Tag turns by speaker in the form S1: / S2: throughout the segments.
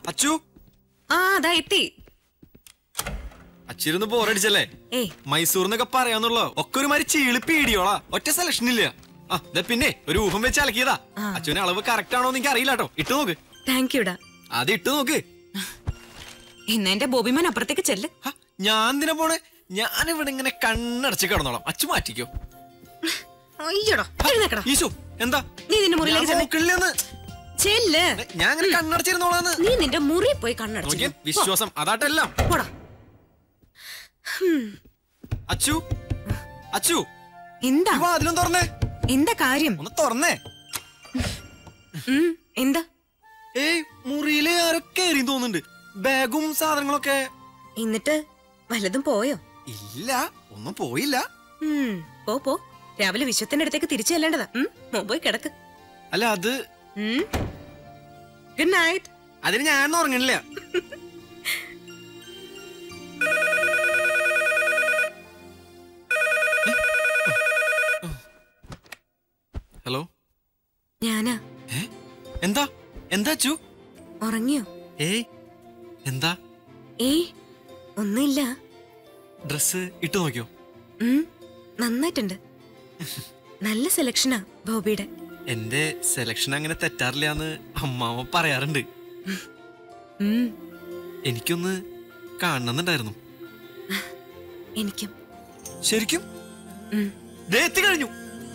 S1: അച്ചു
S2: ആ അതാ എത്തി
S1: അച്ചിരുന്ന് ബോറടിച്ചല്ലേ
S2: ഏയ്
S1: മൈസൂർ എന്നൊക്കെ പറയാന്നുള്ളോ ഒക്കെ ഒരു മാതിരി ചീളിപ്പി ഇടിയോളാ ഒറ്റ സെലക്ഷൻ ഇല്ല ആ ദേ പിന്നെ ഒരു ഊഹം വെച്ച് അലക്കിയതാ അച്ഛന് അളവ് കറക്റ്റ് ആണോ എനിക്ക് അറിയില്ല കേട്ടോ ഇട്ട് നോക്ക്
S2: താങ്ക് യുടാ
S1: അത് ഇട്ട് നോക്ക്
S2: ഇന്ന് എന്റെ ബോബിമാൻ അപ്പുറത്തേക്ക് ചെല്ല്
S1: ഹ, ഞാൻ എന്തിനാ പോണേ ഞാൻ ഇവിടെ ഇങ്ങനെ കണ്ണടച്ച് കിടന്നോളാം അച്ചു മാറ്റിക്കോ
S2: അയ്യടാ എഴുന്നേക്കടാ
S1: ഈശോ എന്താ
S2: നീ നിന്റെ മുറിയിലേക്ക്
S1: ഞാൻ
S2: ചെല്ല്.
S1: നോക്കില്ലെന്ന്.
S2: ചെല്ല്
S1: ഞാൻ അങ്ങനെ കണ്ണടച്ചിരുന്നോളാന്ന്
S2: നീ നിന്റെ മുറി പോയി
S1: നോക്കിയേ
S2: കണ്ണടച്ചു
S1: വിശ്വാസം അതാട്ടെല്ലാം
S2: പോടാ
S1: അച്ചു അച്ചു
S2: എന്താ
S1: ഈ വാതിലും തുറന്നേ
S2: എന്താ കാര്യം
S1: ഒന്ന് തുറന്നേ
S2: ഉം, എന്താ
S1: ഏയ് മുറിയില് ആരോ കയറി തോന്നുന്നുണ്ട് ബാഗും സാധനങ്ങളൊക്കെ
S2: എന്നിട്ട് വല്ലതും പോയോ
S1: ഇല്ല ഒന്നും പോയില്ല
S2: ഉം, പോ പോ രാവിലെ വിശ്വത്തിന്റെ അടുത്തേക്ക് തിരിച്ചു ചെല്ലേണ്ടതാ ഉം, മോ, പോയി കിടക്ക്
S1: അല്ല അത്
S2: ഗുഡ് നൈറ്റ്
S1: അതിന് ഞാൻ ഉറങ്ങണില്ല ഹലോ
S2: ഞാനാ
S1: ഏ എന്താ എന്താ അച്ചു
S2: ഉറങ്ങിയോ
S1: ഏയ് എന്താ
S2: ഏയ് ഒന്നുമില്ല
S1: ഡ്രസ് ഇട്ട് നോക്കിയോ
S2: ഉം, നന്നായിട്ടുണ്ട് നല്ല സെലക്ഷനാ ബോബിയുടെ
S1: എന്റെ സെലക്ഷൻ അങ്ങനെ തെറ്റാറില്ല എന്ന് അമ്മാവ പറയാറുണ്ട്
S2: ഉം,
S1: എനിക്കൊന്ന് കാണണമെന്നുണ്ടായിരുന്നു
S2: എനിക്കും
S1: ശരിക്കും
S2: ഉം.
S1: ദേ എത്തി കഴിഞ്ഞു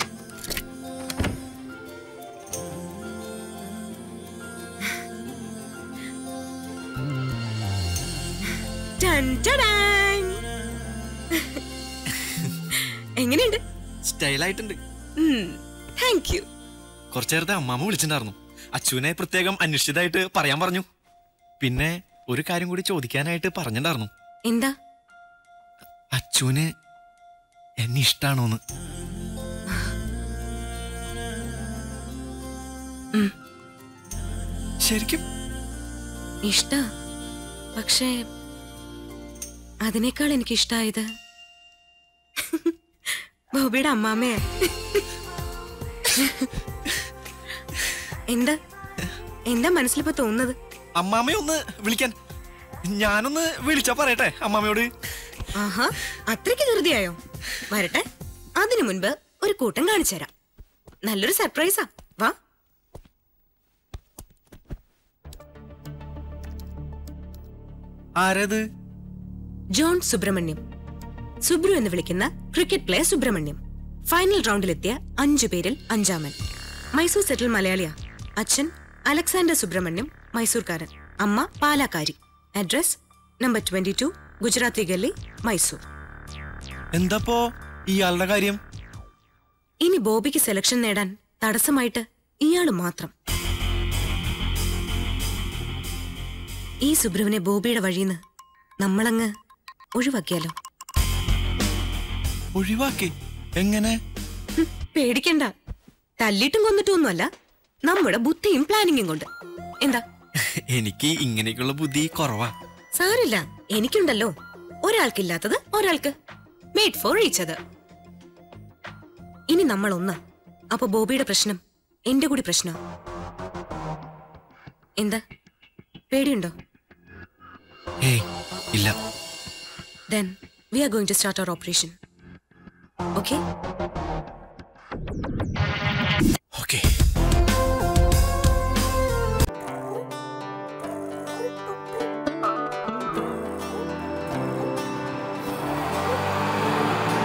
S2: ടൻ ടടാൻ. എങ്ങനെയുണ്ട്
S1: സ്റ്റൈലായിട്ടുണ്ട്
S2: താങ്ക് യു
S1: കുറച്ചു നേരത്തെ അമ്മാമ്മ വിളിച്ചിട്ടുണ്ടായിരുന്നു അച്ചുവിനെ പ്രത്യേകം അന്വേഷിച്ചതായിട്ട് പറയാൻ പറഞ്ഞു പിന്നെ ഒരു കാര്യം കൂടി ചോദിക്കാനായിട്ട് പറഞ്ഞിട്ടുണ്ടായിരുന്നു
S2: എന്താ
S1: അച്ചുവിന് എന്നെ ഇഷ്ടാണോന്ന്
S2: ഉം.
S1: ശരിക്കും
S2: ഇഷ്ട പക്ഷേ അതിനേക്കാൾ എനിക്ക് ഇഷ്ടായത് ബോബിയുടെ അമ്മാമ്മയാ എന്താ എന്താ മനസ്സിലിപ്പോ തോന്നുന്നത്
S1: അമ്മാമ്മയെ ഒന്ന് വിളിക്കാൻ ഞാനൊന്ന് വിളിച്ചാ പറയട്ടെ അമ്മാമ്മയോട്
S2: ആഹാ അത്രയ്ക്ക് ധൃതിയായോ വരട്ടെ അതിനു മുൻപ് ഒരു കൂട്ടം കാണിച്ചു തരാം നല്ലൊരു സർപ്രൈസാ വാ
S1: ആരത്
S2: ജോൺ സുബ്രഹ്മണ്യം സുബ്രു എന്ന് വിളിക്കുന്ന ക്രിക്കറ്റ് പ്ലെയർ സുബ്രഹ്മണ്യം ഫൈനൽ റൗണ്ടിലെത്തിയ അഞ്ചു പേരിൽ അഞ്ചാമൻ മൈസൂർ സെറ്റിൽ മലയാളിയാ അച്ഛൻ അലക്സാണ്ടർ സുബ്രഹ്മണ്യം മൈസൂർക്കാരൻ അമ്മ പാലാക്കാരി address number twenty two Gujarati Galli Mysore
S1: എന്താപ്പോ ഇയാളുടെ കാര്യം
S2: ഇനി ബോബിക്ക് സെലക്ഷൻ നേടാൻ തടസ്സമായിട്ട് ഇയാള് മാത്രം ഈ സുബ്രുവിനെ ബോബിയുടെ വഴിന്ന് നമ്മളങ്ങ് ഒഴിവാക്കിയാലോ
S1: ഒഴിവാക്കി എങ്ങനെ
S2: ഹും, പേടിക്കണ്ട തല്ലിട്ടും കൊന്നിട്ടും ഒന്നുമല്ല നമ്മുടെ ബുദ്ധിയും പ്ലാനിങ്ങും കൊണ്ട് എന്താ
S1: എനിക്ക് ഇങ്ങനെയൊക്കെയുള്ള ബുദ്ധി കുറവാ
S2: സാരില്ല എനിക്കുണ്ടല്ലോ ഒരാൾക്കില്ലാത്തത് ഒരാൾക്ക് മേഡ് ഫോർ ഈച്ച് അതർ ഇനി നമ്മൾ ഒന്ന് അപ്പൊ ബോബിയുടെ പ്രശ്നം എന്റെ കൂടി പ്രശ്നം എന്താ പേടിയുണ്ടോ
S1: ഏയ് ഇല്ല
S2: then we are going to start our operation okay